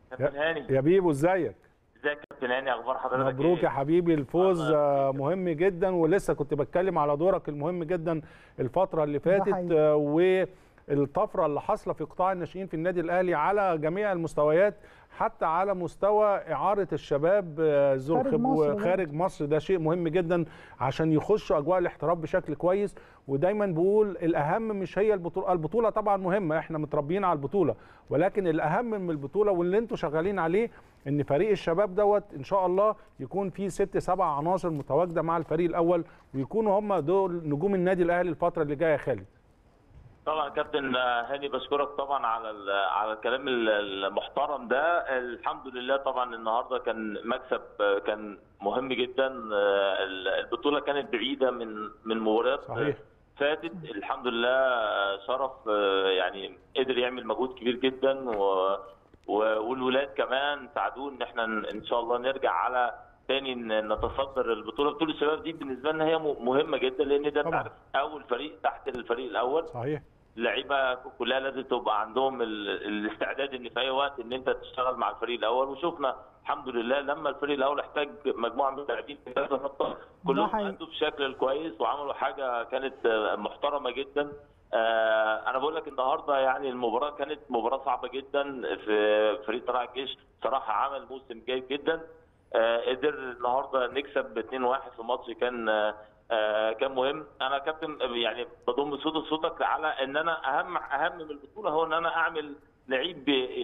كابتن هاني يا بيبو ازيك ازيك يا كابتن هاني اخبار حضرتك مبروك إيه؟ يا حبيبي الفوز الله آه، يبارك فيك. مهم جدا ولسه كنت بتكلم على دورك المهم جدا الفتره اللي فاتت حقيقي. آه، والطفره اللي حاصله في قطاع الناشئين في النادي الاهلي على جميع المستويات حتى على مستوى اعاره الشباب آه، ذو خارج الخب- مصر ده. خارج مصر ده شيء مهم جدا عشان يخشوا اجواء الاحتراف بشكل كويس ودايما بقول الاهم مش هي البطوله البطوله طبعا مهمه احنا متربيين على البطوله ولكن الاهم من البطوله واللي انتوا شغالين عليه ان فريق الشباب دوت ان شاء الله يكون فيه ست سبع عناصر متواجده مع الفريق الاول ويكونوا هم دول نجوم النادي الاهلي الفتره اللي جايه يا خالد طبعا كابتن هاني بشكرك طبعا على ال- على الكلام ال- المحترم ده الحمد لله طبعا النهارده كان مكسب آه، كان مهم جدا آه، ال- البطوله كانت بعيده من من مباريات صحيح. فاتت الحمد لله آه، شرف آه، يعني قدر يعمل مجهود كبير جدا و و- والولاد كمان ساعدونا ان احنا ن- ان شاء الله نرجع على تاني ن- نتصدر البطوله بطوله الشباب دي بالنسبه لنا هي م- مهمه جدا لان ده انت طبعاً. عارف اول فريق تحت الفريق الاول صحيح اللعيبه كلها لازم تبقى عندهم ال- الاستعداد ان في اي وقت ان انت تشتغل مع الفريق الاول وشفنا الحمد لله لما الفريق الاول احتاج مجموعه من اللاعبين في كذا نقطه كلهم حقيقي. ادوا بشكل الكويس وعملوا حاجه كانت آه، محترمه جدا آه، انا بقول لك النهارده يعني المباراه كانت مباراه صعبه جدا في فريق طلائع الجيش صراحه عمل موسم جيد جدا آه، قدر النهارده نكسب 2-1 في ماتش كان آه، آه، كان مهم انا كابتن يعني بضم صوت صوتك على ان انا اهم اهم من البطوله هو ان انا اعمل لعيب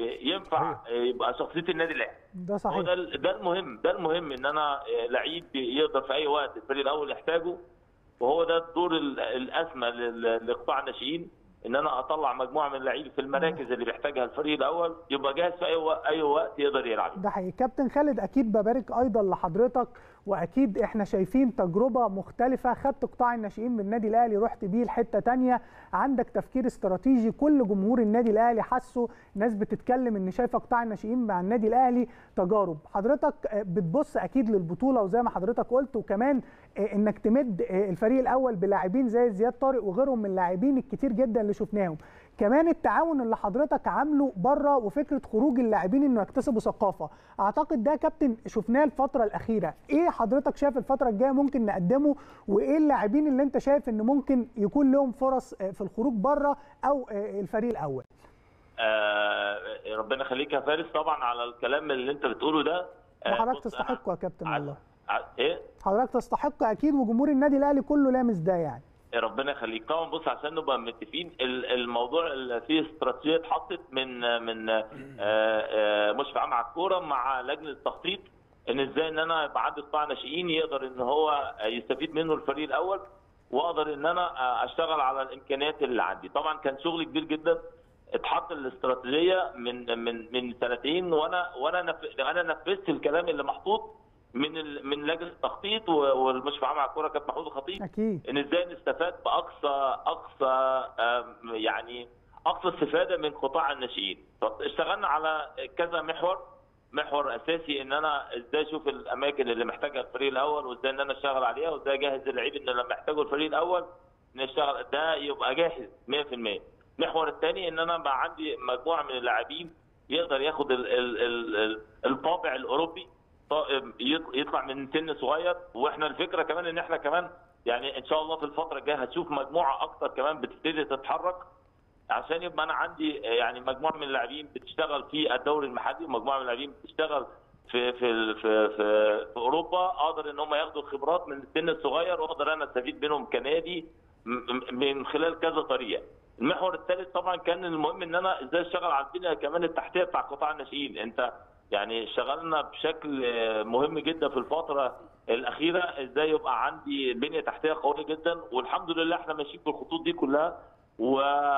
ينفع يبقى شخصيه النادي الاهلي ده هو صحيح ده ال- ده المهم ده المهم ان انا لعيب يقدر في اي وقت الفريق الاول يحتاجه وهو ده الدور ال- الاسمى لل- لقطاع الناشئين ان انا اطلع مجموعه من اللعيبه في المراكز اللي بيحتاجها الفريق الاول يبقى جاهز في اي وقت اي وقت يقدر يلعب ده حقيقي كابتن خالد اكيد ببارك ايضا لحضرتك واكيد احنا شايفين تجربه مختلفه خدت قطاع الناشئين من النادي الاهلي رحت بيه لحته تانية عندك تفكير استراتيجي كل جمهور النادي الاهلي حسه ناس بتتكلم ان شايفه قطاع الناشئين مع النادي الاهلي تجارب حضرتك آه، بتبص اكيد للبطوله وزي ما حضرتك قلت وكمان آه، انك تمد آه، الفريق الاول بلاعبين زي زياد طارق وغيرهم من اللاعبين الكتير جدا اللي شفناهم كمان التعاون اللي حضرتك عامله بره وفكره خروج اللاعبين انه يكتسبوا ثقافه اعتقد ده كابتن شفناه الفتره الاخيره ايه حضرتك شايف الفتره الجايه ممكن نقدمه وايه اللاعبين اللي انت شايف ان ممكن يكون لهم فرص آه، في الخروج بره او آه، الفريق الاول آه ربنا يخليك يا فارس طبعا على الكلام اللي انت بتقوله ده آه، حضرتك بص، أنا تستحقه يا كابتن ع- والله ع- ايه حضرتك تستحق اكيد وجمهور النادي الاهلي كله لامس ده يعني ربنا يخليك طبعا بص عشان نبقى متفقين ال- الموضوع اللي فيه استراتيجيه اتحطت من من آه، آه، مشرف عام على الكوره مع لجنه التخطيط ان ازاي ان انا يبقى عندي قطاع ناشئين يقدر ان هو يستفيد منه الفريق الاول واقدر ان انا آه، اشتغل على الامكانيات اللي عندي طبعا كان شغل كبير جدا اتحط الاستراتيجيه من من من سنتين وانا وانا نف... انا نفذت الكلام اللي محطوط من ال... من لجنه التخطيط و- والمشرف عام على الكوره كابتن محمود الخطيب اكيد ان ازاي نستفاد باقصى اقصى آم، يعني اقصى استفاده من قطاع الناشئين اشتغلنا على كذا محور محور اساسي ان انا ازاي اشوف الاماكن اللي محتاجها الفريق الاول وازاي ان انا اشتغل عليها وازاي اجهز اللعيب ان لما يحتاجه الفريق الاول نشتغل ده يبقى جاهز 100% المحور الثاني ان انا بقى عندي مجموعه من اللاعبين يقدر ياخد ال ال ال ال الطابع الاوروبي ط- يط- يطلع من سن صغير واحنا الفكره كمان ان احنا كمان يعني ان شاء الله في الفتره الجايه هتشوف مجموعه اكتر كمان بتبتدي تتحرك عشان يبقى انا عندي يعني مجموعه من اللاعبين بتشتغل في الدوري المحلي ومجموعه من اللاعبين بتشتغل في في في في, في اوروبا اقدر ان هم ياخدوا الخبرات من السن الصغير واقدر انا استفيد منهم كنادي م- م- من خلال كذا طريقه. المحور الثالث طبعا كان المهم ان انا ازاي اشتغل على البنيه كمان التحتيه بتاع قطاع الناشئين انت يعني اشتغلنا بشكل آه، مهم جدا في الفتره الاخيره ازاي يبقى عندي بنيه تحتيه قويه جدا والحمد لله احنا ماشيين في الخطوط دي كلها و...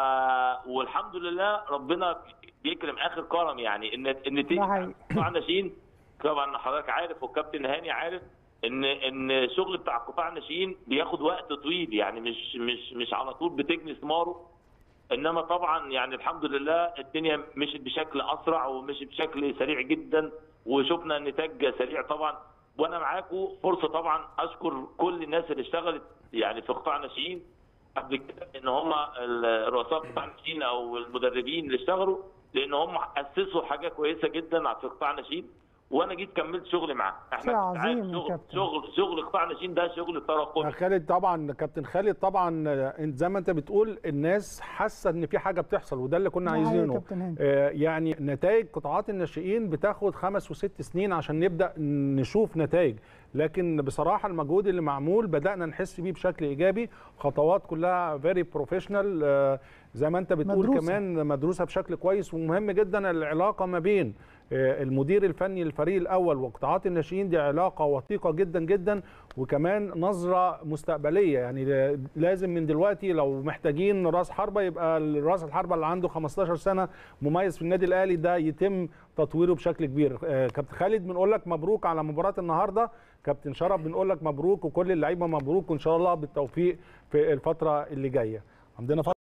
والحمد لله ربنا بيكرم اخر كرم يعني ان ان تيجي ده حقيقي. قطاع الناشئين طبعا حضرتك عارف والكابتن هاني عارف ان ان الشغل بتاع قطاع الناشئين بياخد وقت طويل يعني مش مش مش على طول بتجني ثماره انما طبعا يعني الحمد لله الدنيا مشت بشكل اسرع ومشت بشكل سريع جدا وشفنا نتاج سريع طبعا وانا معاكم فرصه طبعا اشكر كل الناس اللي اشتغلت يعني في قطاع الناشئين قبل كده ان هم الرؤساء قطاع الناشئين او المدربين اللي اشتغلوا لان هم اسسوا حاجه كويسه جدا في قطاع الناشئين وانا جيت كملت شغلي معاه شيء عظيم يا شغل كابتن. شغل شغل قطاع الناشئين ده شغل تراكمي خالد طبعا كابتن خالد طبعا آه، انت زي ما انت بتقول الناس حاسه ان في حاجه بتحصل وده اللي كنا ده حقيقي يا عايزينه كابتن هاني. آه، يعني نتائج قطاعات الناشئين بتاخد خمس وست سنين عشان نبدا نشوف نتائج لكن بصراحه المجهود اللي معمول بدانا نحس بيه بشكل ايجابي خطوات كلها فيري بروفيشنال زي ما انت بتقول مدروسة. كمان مدروسه بشكل كويس ومهم جدا العلاقه ما بين آه، المدير الفني للفريق الاول وقطاعات الناشئين دي علاقه وثيقه جدا جدا وكمان نظره مستقبليه يعني ل- لازم من دلوقتي لو محتاجين راس حربه يبقى راس الحربه اللي عنده 15 سنه مميز في النادي الاهلي ده يتم تطويره بشكل كبير آه، كابتن خالد بنقول لك مبروك على مباراه النهارده كابتن شرف بنقول لك مبروك وكل اللعيبه مبروك وان شاء الله بالتوفيق في الفتره اللي جايه عندنا فترة